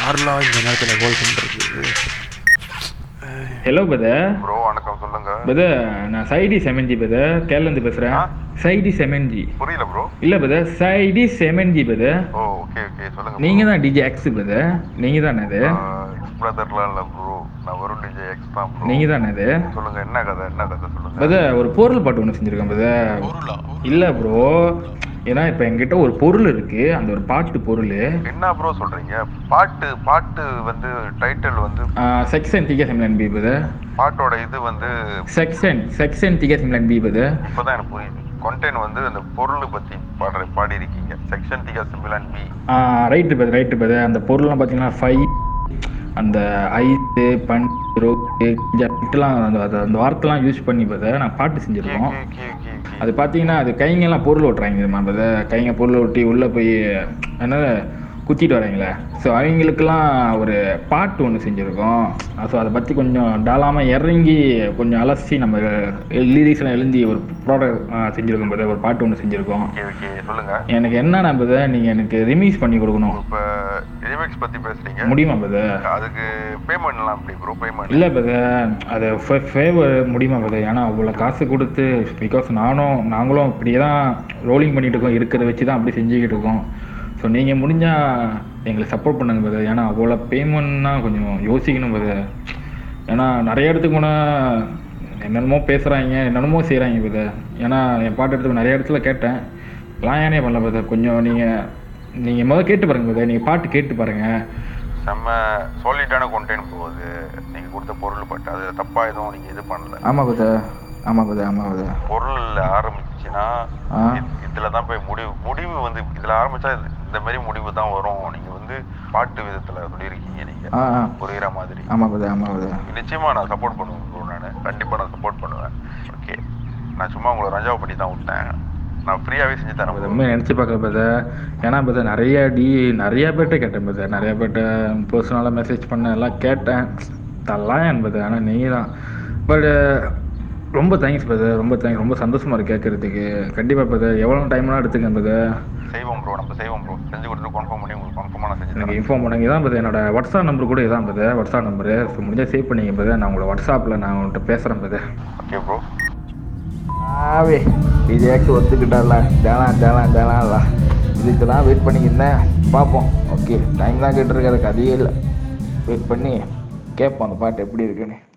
யாரெல்லாம் இந்த நேரத்தில் கால் பண்ணுறது ஹலோ பதர் ப்ரோ வணக்கம் சொல்லுங்க பதர் நான் சைடி செமன்ஜி பதர் கேரளந்து பேசுகிறேன் ஆ? சைடி செமன்ஜி புரியல ப்ரோ இல்லை பதர் சைடி செமன்ஜி பதர் ஓ ஓகே ஓகே சொல்லுங்க நீங்கள் தான் டிஜே எக்ஸ் பதர் நீங்கள் தானே அது எக்ஸ் பிரதர்லாம் இல்லை ப்ரோ நான் வரும் டிஜே எக்ஸ் தான் ப்ரோ நீங்கள் தானே அது சொல்லுங்க என்ன கதை என்ன கதை சொல்லுங்க பதர் ஒரு பொருள் பாட்டு ஒன்று செஞ்சுருக்கேன் பதர் பொருளா இல்லை ப்ரோ ஏன்னா இப்போ என்கிட்ட ஒரு பொருள் இருக்குது அந்த ஒரு பாட்டு பொருள் என்ன ப்ரோ சொல்றீங்க பாட்டு பாட்டு வந்து டைட்டில் வந்து செக்ஷன் திகா சிம்லன் பி பதர் பாட்டோட இது வந்து செக்ஷன் செக்ஷன் திகா சிம்லன் பி பதர் இப்போதான் எனக்கு புரியுது கண்டென்ட் வந்து அந்த பொருள் பத்தி பாடுற பாடி இருக்கீங்க செக்ஷன் டிகா simple and B right brother right brother அந்த பொருள்லாம் பார்த்தீங்கன்னா ஃபை அந்த ஐஸு பஞ்சு ரோக்கு ஜட்டுலாம் அந்த அது- அந்த வார்த்தைலாம் யூஸ் பண்ணி பதர் நான் பாட்டு செஞ்சுருக்கோம் அது பார்த்தீங்கன்னா அது கைங்கெல்லாம் பொருள் ஓட்டுறாங்க தெரியுமா பதர் கைங்க பொருள் ஓட்டி உள்ளே போய் என்ன குத்திட்டு வராங்களே ஸோ அவங்களுக்கெல்லாம் ஒரு பாட்டு ஒன்று செஞ்சுருக்கோம் ஸோ அதை பற்றி கொஞ்சம் டாலாமல் இறங்கி கொஞ்சம் அலசி நம்ம லிரிக்ஸ்லாம் எழுந்தி ஒரு ப்ராடக்ட் செஞ்சுருக்கோம் பதர் ஒரு பாட்டு ஒன்று செஞ்சுருக்கோம் ஓகே ஓகே சொல்லுங்க எனக்கு என்னன்னா பதர் நீங்கள் எனக்கு ரிமீஸ் பண்ணி கொடுக்கணும் இப்போ ரிமிக்ஸ் பத்தி பேசுறீங்க முடியுமா பதர் அதுக்கு பேமெண்ட்லாம் எப்படி ப்ரோ பேமெண்ட் இல்லை பதர் அது ஃபேவர் முடியுமா பதர் ஏன்னா அவ்வளோ காசு கொடுத்து பிகாஸ் நானும் நாங்களும் இப்படியே தான் ரோலிங் பண்ணிட்டு இருக்கோம் இருக்கிறத வச்சு தான் அப்படி செஞ்சுக்கிட்டு இருக்கோம் ஸோ நீங்கள் முடிஞ்சால் எங்களுக்கு சப்போர்ட் பண்ணுங்க பதர் ஏன்னா அவ்வளோ பேமெண்ட்னா கொஞ்சம் யோசிக்கணும் பதர் ஏன்னா நிறைய இடத்துக்கு போனால் என்னென்னமோ பேசுகிறாங்க என்னென்னமோ செய்கிறாங்க பதர் ஏன்னா என் பாட்டு எடுத்து நிறைய இடத்துல கேட்டேன் ஏனே பண்ணல பதர் கொஞ்சம் நீங்கள் நீங்கள் முதல் கேட்டு பாருங்க பதர் நீங்கள் பாட்டு கேட்டு பாருங்கள் செம்ம சாலிடான கொண்டென்ட் போகுது நீங்க கொடுத்த பொருள் பட்டு அது தப்பா எதுவும் நீங்க இது பண்ணல ஆமாம் பதர் ஆமாம் பதர் ஆமாம் பதர் பொருள் ஆரம்பிச்சுன்னா ஆ. இது- இதுல தான் போய் முடிவு முடிவு வந்து இதுல ஆரம்பிச்சா இது- இந்த மாதிரி முடிவு தான் வரும் நீங்க வந்து பாட்டு விதத்துல சொல்லியிருக்கீங்க நீங்க ஆ ஆ புரியுற மாதிரி ஆமாம் பதர் ஆமாம் பதர் நிச்சயமா நான் சப்போர்ட் பண்ணுவேன் ப்ரோ நான் கண்டிப்பா நான் சப்போர்ட் பண்ணுவேன் ஓகே நான் சும்மா உங்களை ரஞ்சாவை பண்ணி தான் விட்டேன் நான் ஃப்ரீயாவே செஞ்சு தரேன் bro. ரொம்ப நினச்சி பார்க்க பதர் ஏன்னா பதர் நிறைய டி நிறைய பேர்கிட்ட கேட்டேன் பதர் நிறைய பேர்கிட்ட பர்சனலாக மெசேஜ் பண்ண எல்லாம் கேட்டேன் தரலாம் என்பது ஆனால் நீங்கள் தான் பட் ரொம்ப தேங்க்ஸ் பதர் ரொம்ப தேங்க்ஸ் ரொம்ப சந்தோஷமாக இருக்கு கேட்குறதுக்கு கண்டிப்பாக பதர் எவ்வளோ டைம்லாம் எடுத்துக்கேன் பதர் செய்வோம் ப்ரோ நம்ம செய்வோம் ப்ரோ செஞ்சு கொடுத்து கன்ஃபார்ம் பண்ணி உங்களுக்கு கன்ஃபார்மாக நான் செஞ்சு எனக்கு தரேன் இன்ஃபார்ம் பண்ணுங்க இதான் பதர் என்னோட வாட்ஸ்அப் நம்பர் கூட இதான் பதர் வாட்ஸ்அப் நம்பரு ஸோ முடிஞ்சால் சேவ் பண்ணிங்க பதர் நான் உங்களோட வாட்ஸ்அப்பில் நான் உங்கள்கிட்ட பேசுகிறேன் பதர் ஓகே ப்ரோ ஆவே விஜயாக்கு ஒத்துக்கிட்டால தேலாம் தேலாம் தேலாம்ல இதுக்கு தான் வெயிட் பண்ணிக்கிருந்தேன் பார்ப்போம் ஓகே டைம் தான் கேட்டிருக்காரு கதையே இல்லை வெயிட் பண்ணி கேட்போம் அந்த பாட்டு எப்படி இருக்குன்னு